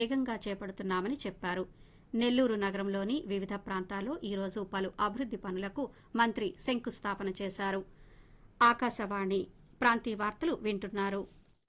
వేగంగా చేపడుతున్నామని చెప్పారు నెల్లూరు నగరంలోని వివిధ ప్రాంతాల్లో ఈరోజు పలు అభివృద్ది పనులకు మంత్రి శంకుస్థాపన చేశారు ఆకాశవాణి ప్రాంతీయ వార్తలు వింటున్నారు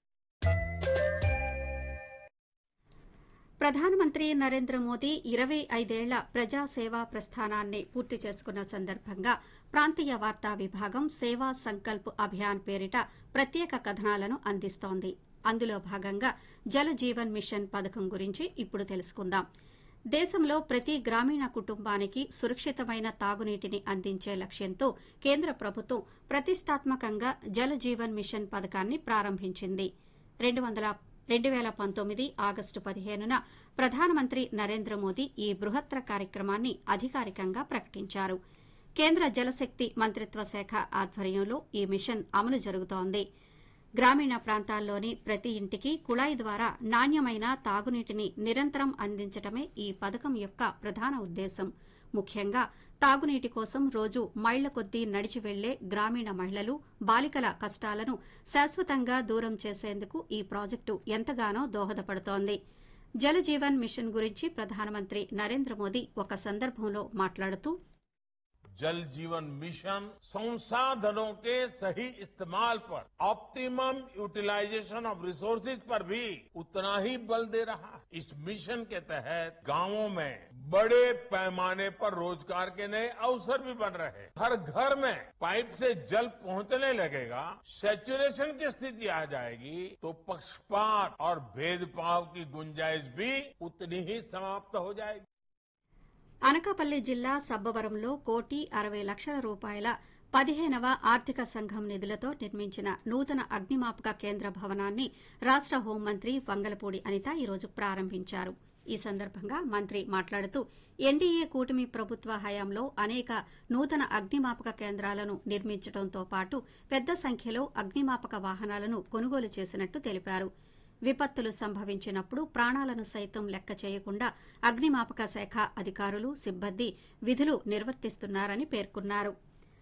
ప్రధానమంత్రి నరేంద్ర మోదీ ఇరవై ఐదేళ్ల ప్రజాసేవా ప్రస్థానాన్ని పూర్తి చేసుకున్న సందర్భంగా ప్రాంతీయ వార్తా విభాగం సేవా సంకల్ప్ అభియాన్ పేరిట ప్రత్యేక కథనాలను అందిస్తోంది అందులో భాగంగా జల జీవన్ మిషన్ పథకం గురించి ఇప్పుడు తెలుసుకుందాం దేశంలో ప్రతి గ్రామీణ కుటుంబానికి సురక్షితమైన తాగునీటిని అందించే లక్ష్యంతో కేంద్ర ప్రభుత్వం ప్రతిష్టాత్మకంగా జల జీవన్ మిషన్ పథకాన్ని ప్రారంభించింది రెండు వందల రెండు వేల పంతొమ్మిది ఆగస్టు పదిహేనున ప్రధానమంత్రి నరేంద్ర మోదీ ఈ బృహత్తర కార్యక్రమాన్ని అధికారికంగా ప్రకటించారు కేంద్ర జలశక్తి మంత్రిత్వ శాఖ ఆధ్వర్యంలో ఈ మిషన్ అమలు జరుగుతోంది గ్రామీణ ప్రాంతాల్లోని ప్రతి ఇంటికి కుళాయి ద్వారా నాణ్యమైన తాగునీటిని నిరంతరం అందించడమే ఈ పథకం యొక్క ప్రధాన ఉద్దేశం ముఖ్యంగా తాగునీటి కోసం రోజు మైళ్ల కొద్దీ నడిచి వెళ్లే గ్రామీణ మహిళలు బాలికల కష్టాలను శాశ్వతంగా దూరం చేసేందుకు ఈ ప్రాజెక్టు ఎంతగానో దోహదపడుతోంది జల జీవన్ మిషన్ గురించి ప్రధానమంత్రి నరేంద్ర మోదీ ఒక సందర్భంలో మాట్లాడుతూ जल जीवन मिशन संसाधनों के सही इस्तेमाल पर ऑप्टिमम यूटिलाइजेशन ऑफ रिसोर्सेज पर भी उतना ही बल दे रहा है इस मिशन के तहत गांवों में बड़े पैमाने पर रोजगार के नए अवसर भी बन रहे हैं हर घर में पाइप से जल पहुंचने लगेगा सेचुरेशन की स्थिति आ जाएगी तो पक्षपात और भेदभाव की गुंजाइश भी उतनी ही समाप्त हो जाएगी అనకాపల్లి జిల్లా సబ్బవరంలో కోటి అరవై లక్షల రూపాయల పదిహేనవ ఆర్థిక సంఘం నిధులతో నిర్మించిన నూతన అగ్నిమాపక కేంద్ర భవనాన్ని రాష్ట హోంమంత్రి వంగలపూడి అనిత ఈరోజు ప్రారంభించారు ఈ సందర్భంగా మంత్రి మాట్లాడుతూ ఎన్డీఏ కూటమి ప్రభుత్వ హయాంలో అనేక నూతన అగ్నిమాపక కేంద్రాలను నిర్మించడంతో పాటు పెద్ద సంఖ్యలో అగ్నిమాపక వాహనాలను కొనుగోలు చేసినట్టు తెలిపారు విపత్తులు సంభవించినప్పుడు ప్రాణాలను సైతం లెక్క చేయకుండా అగ్నిమాపక శాఖ అధికారులు సిబ్బంది విధులు నిర్వర్తిస్తున్నారని పేర్కొన్నారు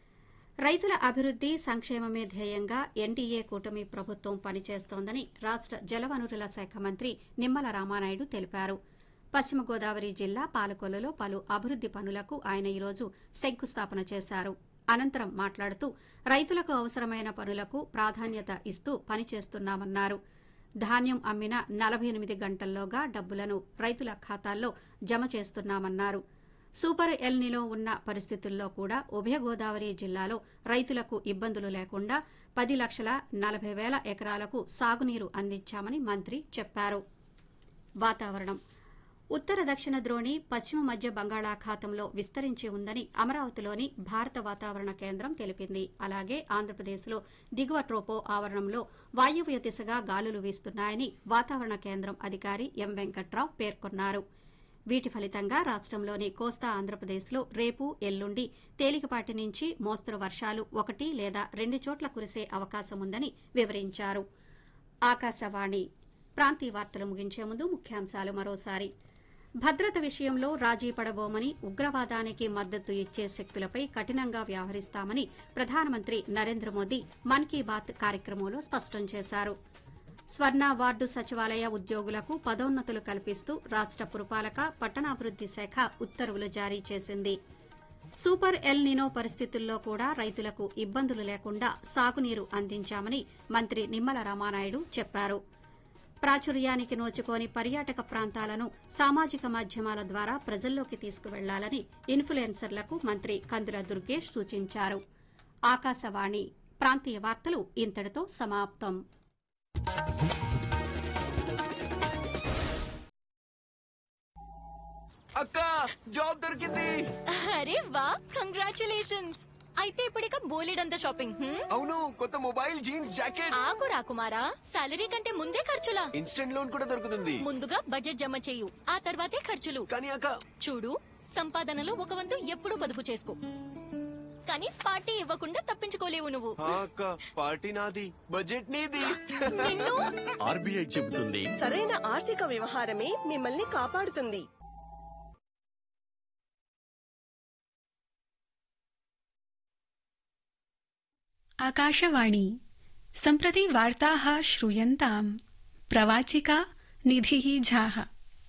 రైతుల అభివృద్ది సంక్షేమమే ధ్యేయంగా ఎన్డీఏ కూటమి ప్రభుత్వం పనిచేస్తోందని రాష్ట జలవనరుల శాఖ మంత్రి నిమ్మల రామానాయుడు తెలిపారు పశ్చిమ గోదావరి జిల్లా పాలకొల్లులో పలు అభివృద్ది పనులకు ఆయన ఈరోజు శంకుస్థాపన చేశారు అనంతరం మాట్లాడుతూ రైతులకు అవసరమైన పనులకు ప్రాధాన్యత ఇస్తూ పనిచేస్తున్నామన్నారు ధాన్యం అమ్మిన నలభై ఎనిమిది గంటల్లోగా డబ్బులను రైతుల ఖాతాల్లో జమ చేస్తున్నామన్నారు సూపర్ ఎల్నిలో ఉన్న పరిస్థితుల్లో కూడా ఉభయ గోదావరి జిల్లాలో రైతులకు ఇబ్బందులు లేకుండా పది లక్షల నలభై వేల ఎకరాలకు సాగునీరు అందించామని మంత్రి చెప్పారు వాతావరణం ఉత్తర దక్షిణ ద్రోణి పశ్చిమ మధ్య బంగాళాఖాతంలో విస్తరించి ఉందని అమరావతిలోని భారత వాతావరణ కేంద్రం తెలిపింది అలాగే ఆంధ్రప్రదేశ్లో దిగువ ట్రోపో ఆవరణంలో వాయువ్య దిశగా గాలులు వీస్తున్నాయని వాతావరణ కేంద్రం అధికారి ఎం వెంకట్రావు పేర్కొన్నారు వీటి ఫలితంగా రాష్టంలోని కోస్తా ఆంధ్రప్రదేశ్లో రేపు ఎల్లుండి తేలికపాటి నుంచి మోస్తరు వర్షాలు ఒకటి లేదా రెండు చోట్ల కురిసే అవకాశం ఉందని వివరించారు ఆకాశవాణి ప్రాంతీయ వార్తలు ముగించే ముందు ముఖ్యాంశాలు మరోసారి భద్రత విషయంలో రాజీ పడబోమని ఉగ్రవాదానికి మద్దతు ఇచ్చే శక్తులపై కఠినంగా వ్యవహరిస్తామని ప్రధానమంత్రి నరేంద్ర మోదీ మన్ కీ బాత్ కార్యక్రమంలో స్పష్టం చేశారు స్వర్ణ వార్డు సచివాలయ ఉద్యోగులకు పదోన్నతులు కల్పిస్తూ రాష్ట పురపాలక పట్టణాభివృద్ది శాఖ ఉత్తర్వులు జారీ చేసింది సూపర్ ఎల్ నినో పరిస్థితుల్లో కూడా రైతులకు ఇబ్బందులు లేకుండా సాగునీరు అందించామని మంత్రి నిమ్మల రామానాయుడు చెప్పారు ప్రాచుర్యానికి నోచుకోని పర్యాటక ప్రాంతాలను సామాజిక మాధ్యమాల ద్వారా ప్రజల్లోకి తీసుకువెళ్లాలని ఇన్ఫ్లుయెన్సర్లకు మంత్రి కందుల దుర్గేష్ సూచించారు ఆకాశవాణి ప్రాంతీయ వార్తలు ఇంతటితో సమాప్తం అక్క జాబ్ దొరికింది అరే వా కంగ్రాచులేషన్స్ అయితే ఇప్పుడిక బోలెడంత షాపింగ్ హ్మ్? అవును కొత్త మొబైల్ జీన్స్ జాకెట్ ఆగు రాకుమారా సాలరీ కంటే ముందే ఖర్చులా ఇన్స్టెంట్ లోన్ కూడా దొరుకుతుంది ముందుగా బడ్జెట్ జమ చేయు ఆ తర్వాతే ఖర్చులు కానీ అక్క చూడు సంపాదనలో ఒక వంతు ఎప్పుడూ పొదుపు చేసుకో కానీ పార్టీ ఇవ్వకుండా తప్పించుకోలేవు నువ్వు ఆ అక్క పార్టీ నాది బడ్జెట్ నీది నిన్ను ఆర్బీఐ చెబుతుంది సరైన ఆర్థిక వ్యవహారమే మిమ్మల్ని కాపాడుతుంది आकाशवाणी सम्प्रति वार्ताः श्रूयन्ताम् प्रवाचिका निधिः झाः